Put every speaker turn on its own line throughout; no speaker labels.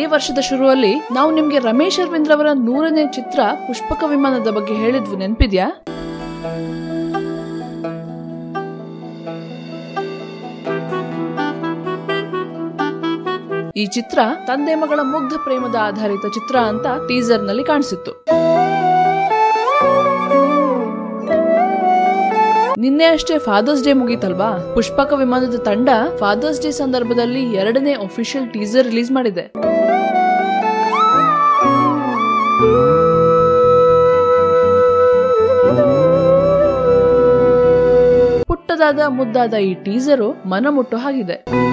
ವರ್ಷದ ಶುರುವಲ್ಲಿ ನಾವು ನಿಮ್ಗೆ ರಮೇಶ್ ಅರವಿಂದ್ ರವರ ನೂರನೇ ಚಿತ್ರ ಪುಷ್ಪಕ ವಿಮಾನದ ಬಗ್ಗೆ ಹೇಳಿದ್ವು ನೆನ್ಪಿದ್ಯಾ ಈ ಚಿತ್ರ ತಂದೆ ಮಗಳ ಮುಗ್ಧ ಪ್ರೇಮದ ಆಧಾರಿತ ಚಿತ್ರ ಅಂತ ಟೀಸರ್ ನಲ್ಲಿ ಕಾಣಿಸಿತ್ತು ನಿನ್ನೆ ಅಷ್ಟೇ ಫಾದರ್ಸ್ ಡೇ ಮುಗೀತಲ್ವಾ ಪುಷ್ಪಕ ವಿಮಾನದ ತಂಡ ಫಾದರ್ಸ್ ಡೇ ಸಂದರ್ಭದಲ್ಲಿ ಎರಡನೇ ಅಫಿಷಿಯಲ್ ಟೀಸರ್ ರಿಲೀಸ್ ಮಾಡಿದೆ ಪುಟ್ಟದಾದ ಮುದ್ದಾದ ಈ ಟೀಸರು ಮನ ಮುಟ್ಟೋ ಹಾಗಿದೆ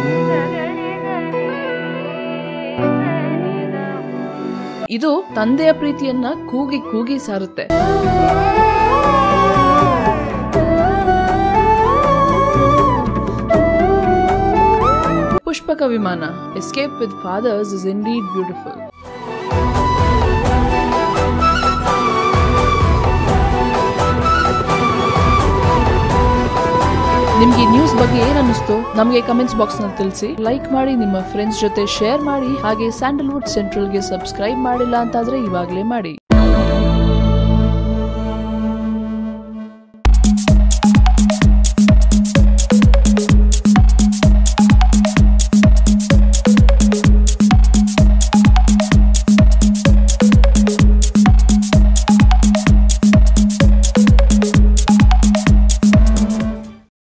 ಇದು ತಂದೆಯ ಪ್ರೀತಿಯನ್ನ ಕೂಗಿ ಕೂಗಿ ಸಾರುತ್ತೆ Pushpaka Vimana escape with fathers is indeed beautiful ನಿಮ್ಗೆ ಈ ನ್ಯೂಸ್ ಬಗ್ಗೆ ಏನ್ ಅನ್ನಿಸ್ತು ನಮಗೆ ಕಮೆಂಟ್ಸ್ ಬಾಕ್ಸ್ ನಲ್ಲಿ ತಿಳಿಸಿ ಲೈಕ್ ಮಾಡಿ ನಿಮ್ಮ ಫ್ರೆಂಡ್ಸ್ ಜೊತೆ ಶೇರ್ ಮಾಡಿ ಹಾಗೆ ಸ್ಯಾಂಡಲ್ವುಡ್ ಸೆಂಟ್ರಲ್ಗೆ ಸಬ್ಸ್ಕ್ರೈಬ್ ಮಾಡಿಲ್ಲ ಅಂತಾದ್ರೆ ಇವಾಗಲೇ ಮಾಡಿ